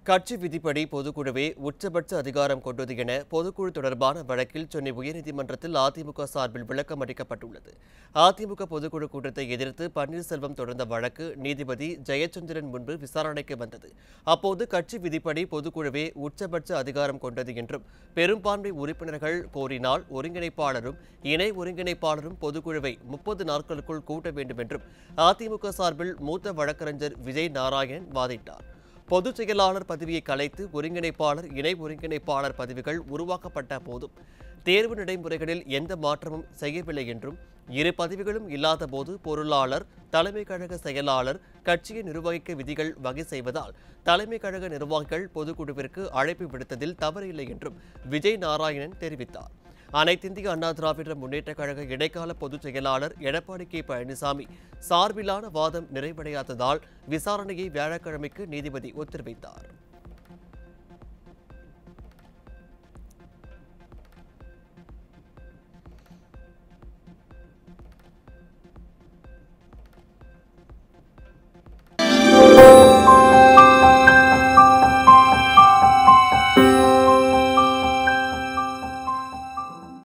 கட்சி விதிப்படி பொதுக்குழுவே உச்சபட்ச அதிகாரம் கொண்டது என பொதுக்குழு தொடர்பான வழக்கில் சென்னை உயர்நீதிமன்றத்தில் அதிமுக சார்பில் விளக்கம் அளிக்கப்பட்டுள்ளது அதிமுக பொதுக்குழு கூட்டத்தை எதிர்த்து பன்னீர்செல்வம் தொடர்ந்த வழக்கு நீதிபதி ஜெயச்சந்திரன் முன்பு விசாரணைக்கு வந்தது அப்போது கட்சி விதிப்படி பொதுக்குழுவே உச்சபட்ச அதிகாரம் கொண்டது என்றும் பெரும்பான்மை உறுப்பினர்கள் கோரினால் ஒருங்கிணைப்பாளரும் இணை ஒருங்கிணைப்பாளரும் பொதுக்குழுவை முப்பது நாட்களுக்குள் கூட்ட வேண்டும் என்றும் அதிமுக சார்பில் மூத்த வழக்கறிஞர் விஜய் நாராயணன் வாதிட்டார் பொதுச் செயலாளர் பதவியை கலைத்து ஒருங்கிணைப்பாளர் இணை ஒருங்கிணைப்பாளர் பதவிகள் உருவாக்கப்பட்ட போதும் தேர்வு நடைமுறைகளில் எந்த மாற்றமும் செய்யவில்லை என்றும் இரு பதவிகளும் இல்லாத போது பொருளாளர் தலைமை கழக செயலாளர் கட்சியை நிர்வகிக்க விதிகள் வகை செய்வதால் தலைமை கழக நிர்வாகிகள் பொதுக்குழுவிற்கு அழைப்பு விடுத்ததில் தவறில்லை என்றும் விஜய் நாராயணன் தெரிவித்தார் அனைத்திந்திய அண்ணா திராவிட முன்னேற்றக் கழக இடைக்கால பொதுச் செயலாளர் எடப்பாடி கே பழனிசாமி சார்பிலான வாதம் நிறைவடையாததால் விசாரணையை வியாழக்கிழமைக்கு நீதிபதி உத்தரவிட்டார்